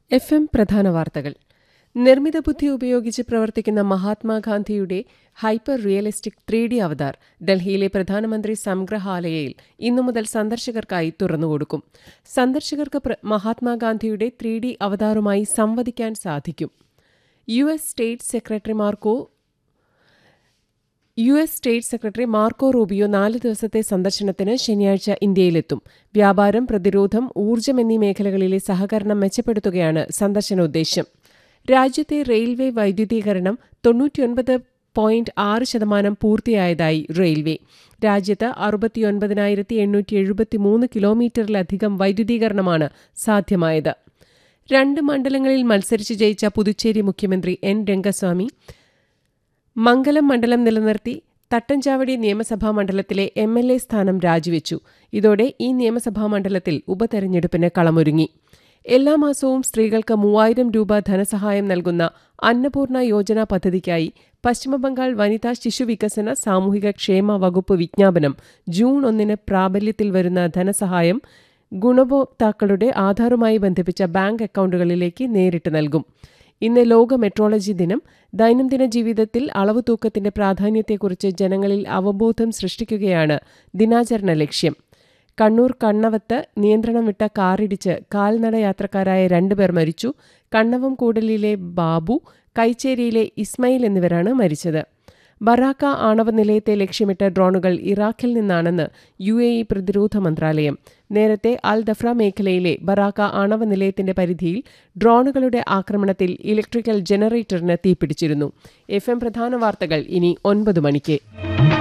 F M പ്രധാന വാർത്തകൾ നിർമ്മിത ബുദ്ധി ഉപയോഗിച്ച് പ്രവർത്തിക്കുന്ന മഹാത്മാഗാന്ധിയുടെ hyper realistic three D avatar ഡൽഹിയിലെ പ്രധാനമന്ത്രി സംഗ്രഹാലയയിൽ ഇന്നു മുതൽ സന്ദർശകർക്കായി തുറന്നുകൊടുക്കും സന്ദർശകർക്ക് പ്ര- മഹാത്മാഗാന്ധിയുടെ ത്രീ ഡി അവതാറുമായി സംവദിക്കാൻ സാധിക്കും U S state secretary Marco U S state secretary Marco Rubio നാല് ദിവസത്തെ സന്ദർശനത്തിന് ശനിയാഴ്ച ഇന്ത്യയിലെത്തും വ്യാപാരം പ്രതിരോധം ഊർജ്ജം എന്നീ മേഖലകളിലെ സഹകരണം മെച്ചപ്പെടുത്തുകയാണ് സന്ദർശനോദ്ദേശ്യം രാജ്യത്തെ റെയിൽവേ വൈദ്യുതീകരണം തൊണ്ണൂറ്റിയൊൻപത് പോയിന്റ് ആറ് ശതമാനം പൂർത്തിയായതായി റെയിൽവേ രാജ്യത്ത് അറുപത്തിയൊൻപതിനായിരത്തി എണ്ണൂറ്റി എഴുപത്തിമൂന്ന് കിലോമീറ്ററിലധികം വൈദ്യുതീകരണമാണ് സാധ്യമായത് രണ്ട് മണ്ഡലങ്ങളിൽ മത്സരിച്ച് ജയിച്ച പുതുച്ചേരി മുഖ്യമന്ത്രി എൻ രംഗസ്വാമി മംഗലം മണ്ഡലം നിലനിർത്തി തട്ടഞ്ചാവടി നിയമസഭാ മണ്ഡലത്തിലെ എം എൽ എ സ്ഥാനം രാജിവെച്ചു ഇതോടെ ഈ നിയമസഭാ മണ്ഡലത്തിൽ ഉപതെരഞ്ഞെടുപ്പിന് കളമൊരുങ്ങി എല്ലാ മാസവും സ്ത്രീകൾക്ക് മൂവായിരം രൂപ ധനസഹായം നൽകുന്ന അന്നപൂർണ യോജന പദ്ധതിക്കായി പശ്ചിമബംഗാൾ വനിതാ ശിശുവികസന സാമൂഹിക ക്ഷേമ വകുപ്പ് വിജ്ഞാപനം ജൂൺ ഒന്നിന് പ്രാബല്യത്തിൽ വരുന്ന ധനസഹായം ഗുണഭോക്താക്കളുടെ ആധാറുമായി ബന്ധിപ്പിച്ച ബാങ്ക് അക്കൌണ്ടുകളിലേക്ക് നേരിട്ട് നൽകും ഇന്ന് ലോക മെട്രോളജി ദിനം ദൈനംദിന ജീവിതത്തിൽ അളവ് തൂക്കത്തിന്റെ പ്രാധാന്യത്തെക്കുറിച്ച് ജനങ്ങളിൽ അവബോധം സൃഷ്ടിക്കുകയാണ് ദിനാചരണ ലക്ഷ്യം കണ്ണൂർ കണ്ണവത്ത് നിയന്ത്രണം വിട്ട കാറിടിച്ച് കാൽനട യാത്രക്കാരായ രണ്ടുപേർ മരിച്ചു കണ്ണവം കൂടലിലെ ബാബു കൈച്ചേരിയിലെ ഇസ്മയിൽ എന്നിവരാണ് മരിച്ചത് ബറാക്ക ആണവ നിലയത്തെ ലക്ഷ്യമിട്ട ഡ്രോണുകൾ ഇറാഖിൽ നിന്നാണെന്ന് യു എ ഇ പ്രതിരോധ മന്ത്രാലയം നേരത്തെ അൽ ദഫ്ര മേഖലയിലെ ബറാക്ക ആണവ നിലയത്തിന്റെ പരിധിയിൽ ഡ്രോണുകളുടെ ആക്രമണത്തിൽ ഇലക്ട്രിക്കൽ ജനറേറ്ററിന് തീപിടിച്ചിരുന്നു എഫ് എം പ്രധാന വാർത്തകൾ ഇനി ഒൻപത് മണിക്ക്